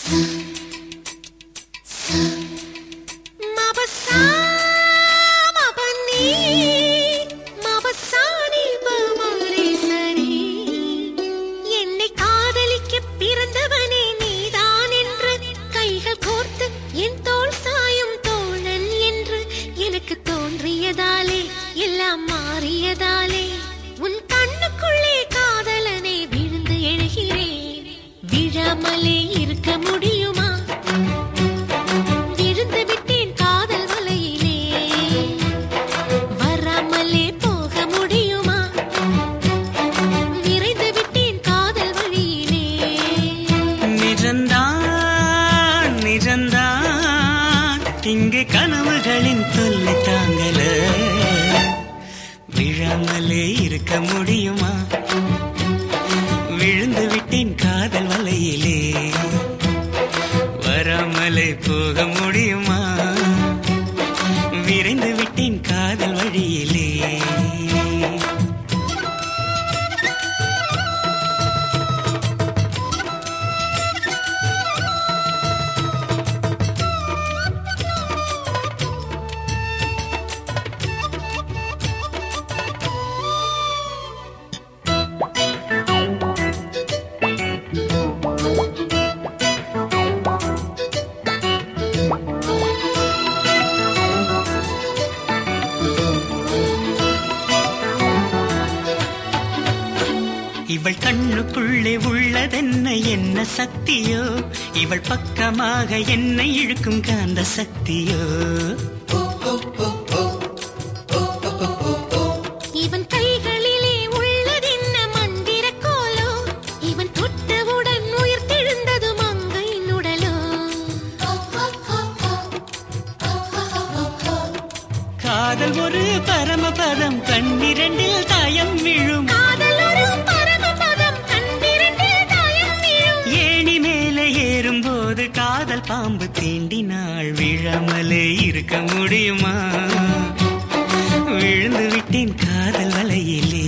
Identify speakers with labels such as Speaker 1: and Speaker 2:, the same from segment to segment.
Speaker 1: மபசா மபனி மபசானி பமரி சரி என்னை காதலிக்க பிறந்தவனே நீதான் என்று கைகள் கோர்த்து என் தோள் சாயும் தோழன் என்று எனக்கு தோன்றியதாலே எல்லாம் மாறியதாலே உன் கண்ணுக்குள்ளே காதலனை விழுந்து எழுகிறேன் விழாமலே இருக்க முடியுமா விழுந்து விட்டேன் காதல் வலையிலே வராமலே போக முடியுமா விரைந்து விட்டேன் காதல் வழியிலே
Speaker 2: நிஜந்தான் நிஜந்தான் இங்கே கனவுகளின் தொல்லை தாங்கல விழாமலே இருக்க முடியுமா விழுந்து விட்டேன் காதல் வலையிலே வராமலே போக முடியுமா விரைந்து விட்டேன் காதல் வழியிலே இவள் கண்ணுக்குள்ளே உள்ளதென்ன என்ன சக்தியோ இவள் பக்கமாக என்னை இழுக்கும் காந்த சக்தியோ
Speaker 1: இவன் கைகளிலே உள்ளதென்ன மந்திர கோலோ இவன் தொட்டவுடன் உயிர் தெழுந்தது மங்கையின் உடலோ
Speaker 2: காதல் ஒரு பரமபதம் கண்ணிரண்டில் தாயம் விழும்
Speaker 1: காதல் ஒரு பரமபதம் கண்டிரண்டில் தாயம் விழும்
Speaker 2: ஏணி மேலே ஏறும்போது காதல் பாம்பு தீண்டினாள் விழாமலே இருக்க முடியுமா விழுந்து விட்டேன் காதல் வலையிலே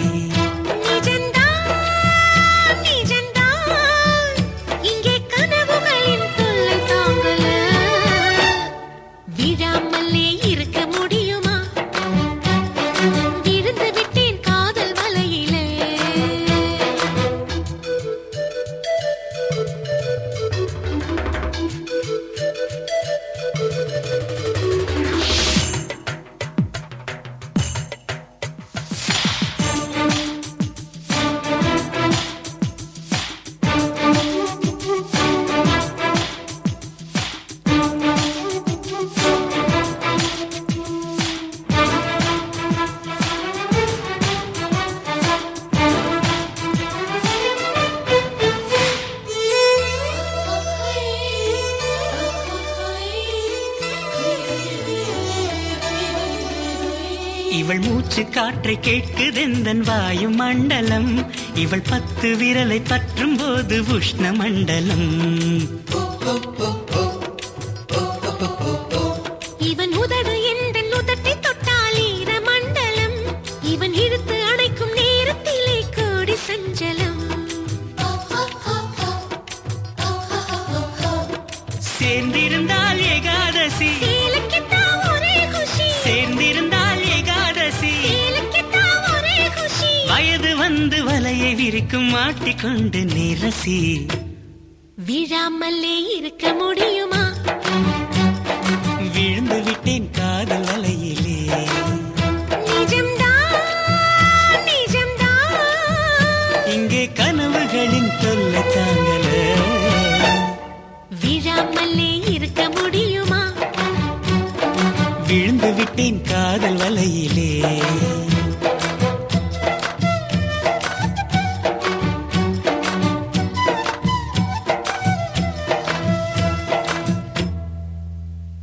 Speaker 1: நிஜந்தான் நிஜந்தான் இங்கே கனவுகளின் தொல்லை தாங்கல விழாமலே இருக்க முடியுமா விழுந்து விட்டேன் காதல் வலையிலே
Speaker 2: இவள் மூச்சு காற்றை கேட்குதெந்தன் வாயு மண்டலம் இவள் பத்து விரலை பற்றும் போது உஷ்ண மண்டலம்
Speaker 1: இவன் உதடு எந்த உதட்டை தொட்டால் ஈர மண்டலம் இவன் இழுத்து அணைக்கும் நேரத்திலே கோடி சஞ்சலம்
Speaker 2: சேர்ந்திருந்தால் ஏகாதசி
Speaker 1: சேலக்கித்தான் ஒரே குஷி
Speaker 2: சேர்ந்திருந்தால் ஏகாதசி
Speaker 1: சேலக்கித்தான் ஒரே குஷி
Speaker 2: வயது வந்து வலையை விரிக்கும் மாட்டிக்கொண்டு நிரசி
Speaker 1: விழாமலே இருக்க முடியுமா
Speaker 2: விழுந்து விட்டேன் காதல் வலையிலே
Speaker 1: நிஜம்தான் நிஜம்தான்
Speaker 2: இங்கே கனவுகளின் தொல்லை தாங்கல
Speaker 1: விழாமலே இருக்க முடியுமா
Speaker 2: விழுந்து விட்டேன் காதல் வலையிலே